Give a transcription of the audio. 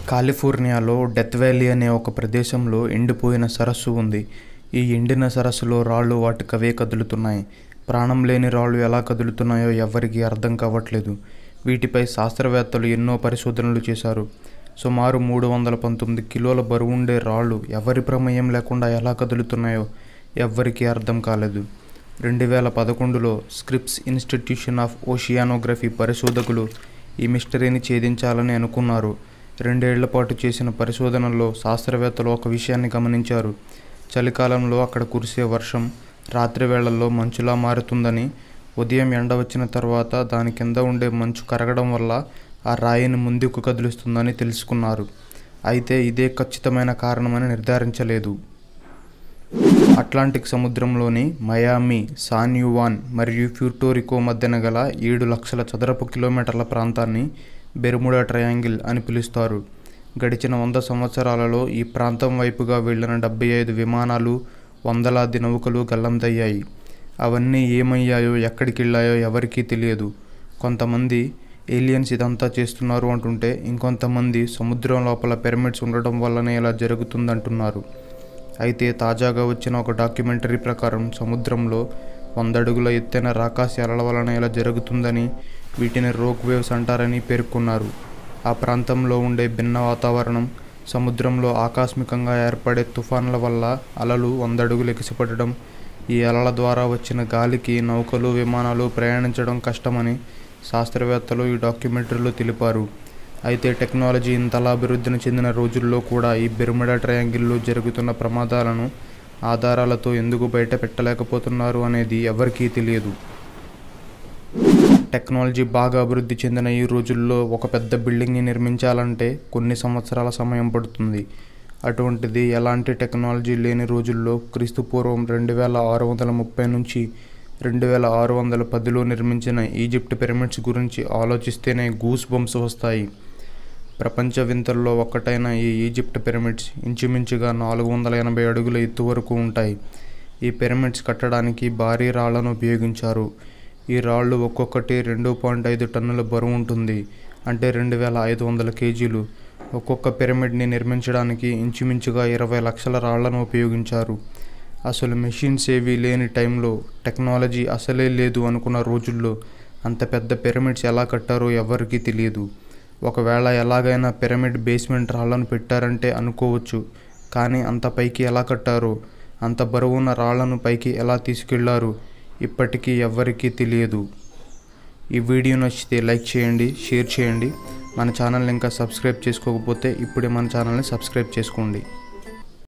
కాలిఫోర్నియాలో death valley అనే ఒక ప్రదేశంలో ఎండిపోయిన సరస్సు ఉంది ఈ ఎండిన సరస్సులో రాళ్ళు వాటికవే కదులుతున్నాయి ప్రాణం లేని రాళ్ళు ఎలా కదులుతున్నాయో ఎవ్వరికీ అర్థం కావట్లేదు వీటిపై శాస్త్రవేత్తలు ఎన్నో పరిశోధనలు చేశారు సుమారు మూడు వందల పంతొమ్మిది కిలోల బరువుండే రాళ్ళు ఎవరి ప్రమేయం లేకుండా ఎలా కదులుతున్నాయో ఎవ్వరికీ అర్థం కాలేదు రెండు వేల పదకొండులో స్క్రిప్స్ ఇన్స్టిట్యూషన్ ఆఫ్ ఓషియానోగ్రఫీ పరిశోధకులు ఈ మిస్టరీని ఛేదించాలని అనుకున్నారు రెండేళ్ల పాటు చేసిన పరిశోధనల్లో శాస్త్రవేత్తలు ఒక విషయాన్ని గమనించారు చలికాలంలో అక్కడ కురిసే వర్షం రాత్రి వేళల్లో మంచులా మారుతుందని ఉదయం ఎండ వచ్చిన తర్వాత దాని కింద ఉండే మంచు కరగడం వల్ల ఆ రాయిని ముందుకు కదులుస్తుందని తెలుసుకున్నారు అయితే ఇదే ఖచ్చితమైన కారణమని నిర్ధారించలేదు అట్లాంటిక్ సముద్రంలోని మయామి సాన్ యువాన్ మరియు ప్యూర్టోరికో మధ్యన గల ఏడు లక్షల చదరపు కిలోమీటర్ల ప్రాంతాన్ని బెర్ముడా ట్రయాంగిల్ అని పిలుస్తారు గడిచిన వంద సంవత్సరాలలో ఈ ప్రాంతం వైపుగా వెళ్ళిన డెబ్బై ఐదు విమానాలు వందలాది నౌకలు గల్లంతయ్యాయి అవన్నీ ఏమయ్యాయో ఎక్కడికి వెళ్ళాయో ఎవరికీ తెలియదు కొంతమంది ఏలియన్స్ ఇదంతా చేస్తున్నారు అంటుంటే ఇంకొంతమంది సముద్రం లోపల పిరమిడ్స్ ఉండటం వల్లనే ఇలా జరుగుతుందంటున్నారు అయితే తాజాగా వచ్చిన ఒక డాక్యుమెంటరీ ప్రకారం సముద్రంలో వంద అడుగుల ఎత్తైన రాకాసి అలల వలన ఇలా జరుగుతుందని వీటిని రోక్ వేవ్స్ అంటారని పేర్కొన్నారు ఆ ప్రాంతంలో ఉండే భిన్న వాతావరణం సముద్రంలో ఆకస్మికంగా ఏర్పడే తుఫాన్ల వల్ల అలలు వంద అడుగులు ఎగిసిపడడం ఈ అలల ద్వారా వచ్చిన గాలికి నౌకలు విమానాలు ప్రయాణించడం కష్టమని శాస్త్రవేత్తలు ఈ డాక్యుమెంటరీలో తెలిపారు అయితే టెక్నాలజీ ఇంతలా అభివృద్ధిని చెందిన రోజుల్లో కూడా ఈ బెర్ముడా ట్రయాంగిల్లో జరుగుతున్న ప్రమాదాలను ఆధారాలతో ఎందుకు బయట పెట్టలేకపోతున్నారు అనేది ఎవరికీ తెలియదు టెక్నాలజీ బాగా అభివృద్ధి చెందిన ఈ రోజుల్లో ఒక పెద్ద బిల్డింగ్ని నిర్మించాలంటే కొన్ని సంవత్సరాల సమయం పడుతుంది అటువంటిది ఎలాంటి టెక్నాలజీ లేని రోజుల్లో క్రీస్తు పూర్వం రెండు వేల ఆరు వందల ముప్పై నుంచి రెండు వేల ఆరు వందల పదిలో నిర్మించిన ఈజిప్ట్ పిరమిడ్స్ గురించి ఆలోచిస్తేనే గూస్ బంప్స్ వస్తాయి ప్రపంచ వింతల్లో ఒక్కటైన ఈ ఈజిప్ట్ పిరమిడ్స్ ఇంచుమించుగా నాలుగు వందల ఎనభై అడుగుల ఎత్తు వరకు ఉంటాయి ఈ పిరమిడ్స్ కట్టడానికి భారీ రాళ్లను ఉపయోగించారు ఈ రాళ్ళు ఒక్కొక్కటి రెండు పాయింట్ ఐదు టన్నుల బరువు ఉంటుంది అంటే రెండు వేల ఐదు వందల కేజీలు ఒక్కొక్క పిరమిడ్ని నిర్మించడానికి ఇంచుమించుగా ఇరవై లక్షల రాళ్లను ఉపయోగించారు అసలు మెషిన్స్ ఏవీ లేని టైంలో టెక్నాలజీ అసలే లేదు అనుకున్న రోజుల్లో అంత పెద్ద పిరమిడ్స్ ఎలా కట్టారో ఎవరికీ తెలియదు ఒకవేళ ఎలాగైనా పిరమిడ్ బేస్మెంట్ రాళ్లను పెట్టారంటే అనుకోవచ్చు కానీ అంత పైకి ఎలా కట్టారో అంత బరువున్న రాళ్లను పైకి ఎలా తీసుకెళ్లారు ఇప్పటికీ ఎవ్వరికీ తెలియదు ఈ వీడియో నచ్చితే లైక్ చేయండి షేర్ చేయండి మన ఛానల్ని ఇంకా సబ్స్క్రైబ్ చేసుకోకపోతే ఇప్పుడే మన ఛానల్ని సబ్స్క్రైబ్ చేసుకోండి